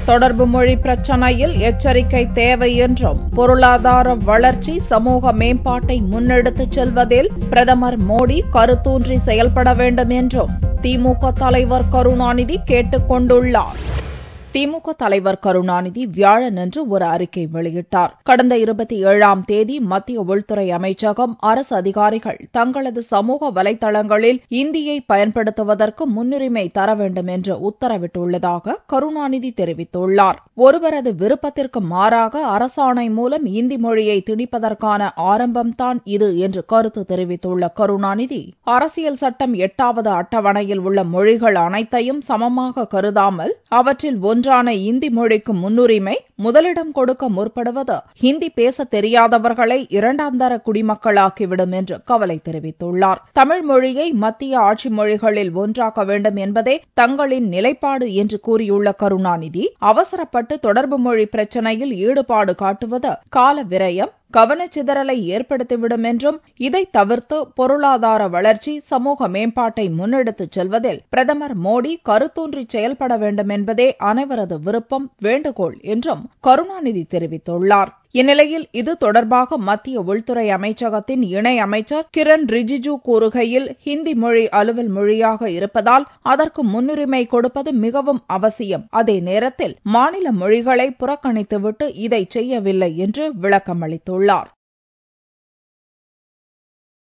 தொடர்பு மொழி பிரச்சினையில் எச்சரிக்கை தேவை என்றும் பொருளாதார வளர்ச்சி சமூக மேம்பாட்டை முன்னெடுத்துச் செல்வதில் பிரதமர் மோடி கருத்தூன்றி செயல்பட வேண்டும் என்றும் திமுக தலைவர் கருணாநிதி கேட்டுக் கொண்டுள்ளார் திமுக தலைவர் கருணாநிதி வியாழனன்று ஒரு அறிக்கை வெளியிட்டார் கடந்த இருபத்தி ஏழாம் தேதி மத்திய உள்துறை அமைச்சகம் அரசு அதிகாரிகள் தங்களது சமூக வலைதளங்களில் இந்தியை பயன்படுத்துவதற்கு முன்னுரிமை தர வேண்டும் என்று உத்தரவிட்டுள்ளதாக கருணாநிதி தெரிவித்துள்ளார் ஒருவரது விருப்பத்திற்கு மாறாக அரசாணை மூலம் இந்தி மொழியை திணிப்பதற்கான ஆரம்பம்தான் இது என்று கருத்து தெரிவித்துள்ள கருணாநிதி அரசியல் சட்டம் எட்டாவது அட்டவணையில் உள்ள மொழிகள் அனைத்தையும் சமமாக கருதாமல் அவற்றில் ஒன்றான இந்தி மொழிக்கு முன்னுரிமை முதலிடம் கொடுக்க முற்படுவது ஹிந்தி பேச தெரியாதவர்களை இரண்டாந்தர குடிமக்களாக்கிவிடும் என்று கவலை தெரிவித்துள்ளார் தமிழ் மொழியை மத்திய ஆட்சி மொழிகளில் ஒன்றாக்க வேண்டும் என்பதே தங்களின் நிலைப்பாடு என்று கூறியுள்ள கருணாநிதி அவசரப்பட்டு தொடர்பு மொழி பிரச்சினையில் ஈடுபாடு காட்டுவது கால விரயம் கவனச்சிதறலை ஏற்படுத்திவிடும் என்றும் இதை தவிர்த்து பொருளாதார வளர்ச்சி சமூக மேம்பாட்டை முன்னெடுத்துச் செல்வதில் பிரதமர் மோடி கருத்தூன்றி செயல்பட வேண்டும் என்பதே அனைவரது விருப்பம் வேண்டுகோள் என்றும் கருணாநிதி தெரிவித்துள்ளார் இந்நிலையில் இது தொடர்பாக மத்திய உள்துறை அமைச்சகத்தின் இணை அமைச்சர் கிரண் ரிஜிஜு கூறுகையில் ஹிந்தி மொழி அலுவல் மொழியாக இருப்பதால் அதற்கு முன்னுரிமை கொடுப்பது மிகவும் அவசியம் அதே நேரத்தில் மாநில மொழிகளை புறக்கணித்துவிட்டு இதை செய்யவில்லை என்று விளக்கமளித்துள்ளார்